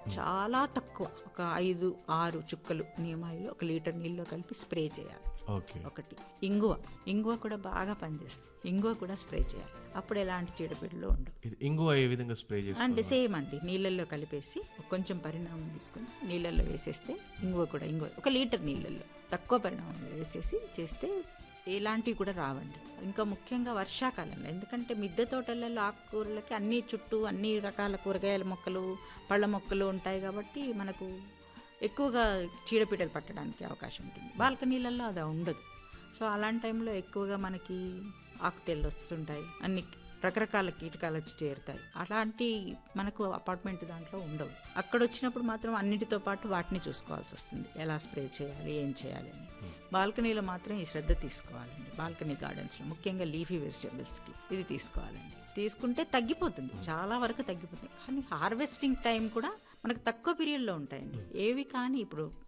చాలా తక్కువ ఒక ఐదు ఆరు చుక్కలు నియమాయిలు ఒక లీటర్ నీళ్ళలో కలిపి స్ప్రే చేయాలి ఓకే ఒకటి ఇంగువ ఇంగువ కూడా బాగా పనిచేస్తుంది ఇంగువ కూడా స్ప్రే చేయాలి అప్పుడు ఎలాంటి చీడపీడలు ఉండవు ఇది ఇంగువ ఏ విధంగా స్ప్రే చేస్తారు అంటే సేమ్ అండి నీళ్ళల్లో కలిపేసి కొంచెం పరిణామం తీసుకొని నీళ్ళల్లో వేసేస్తే ఇంగువ కూడా ఇంగువ ఒక లీటర్ నీళ్ళల్లో తక్కువ పరిణామంలో వేసేసి చేస్తే ఎలాంటివి కూడా రావండి ఇంకా ముఖ్యంగా వర్షాకాలంలో ఎందుకంటే మిద్దె తోటలలో ఆకుకూరలకి అన్ని చుట్టూ అన్ని రకాల కూరగాయల మొక్కలు పళ్ళ మొక్కలు ఉంటాయి కాబట్టి మనకు ఎక్కువగా చీడపీడలు పట్టడానికి అవకాశం ఉంటుంది బాల్కనీలలో అది ఉండదు సో అలాంటి టైంలో ఎక్కువగా మనకి ఆకుతెళ్ళు వస్తుంటాయి అన్ని రకరకాల కీటకాలు వచ్చి చేరుతాయి అలాంటి మనకు అపార్ట్మెంట్ దాంట్లో ఉండవు అక్కడ వచ్చినప్పుడు మాత్రం అన్నిటితో పాటు వాటిని చూసుకోవాల్సి వస్తుంది ఎలా స్ప్రే చేయాలి ఏం చేయాలి అని బాల్కనీలో మాత్రం ఈ శ్రద్ధ తీసుకోవాలండి బాల్కనీ గార్డెన్స్లో ముఖ్యంగా లీఫీ వెజిటబుల్స్కి ఇది తీసుకోవాలండి తీసుకుంటే తగ్గిపోతుంది చాలా వరకు తగ్గిపోతుంది కానీ హార్వెస్టింగ్ టైం కూడా మనకు తక్కువ పీరియడ్లో ఉంటాయండి ఏవి కానీ ఇప్పుడు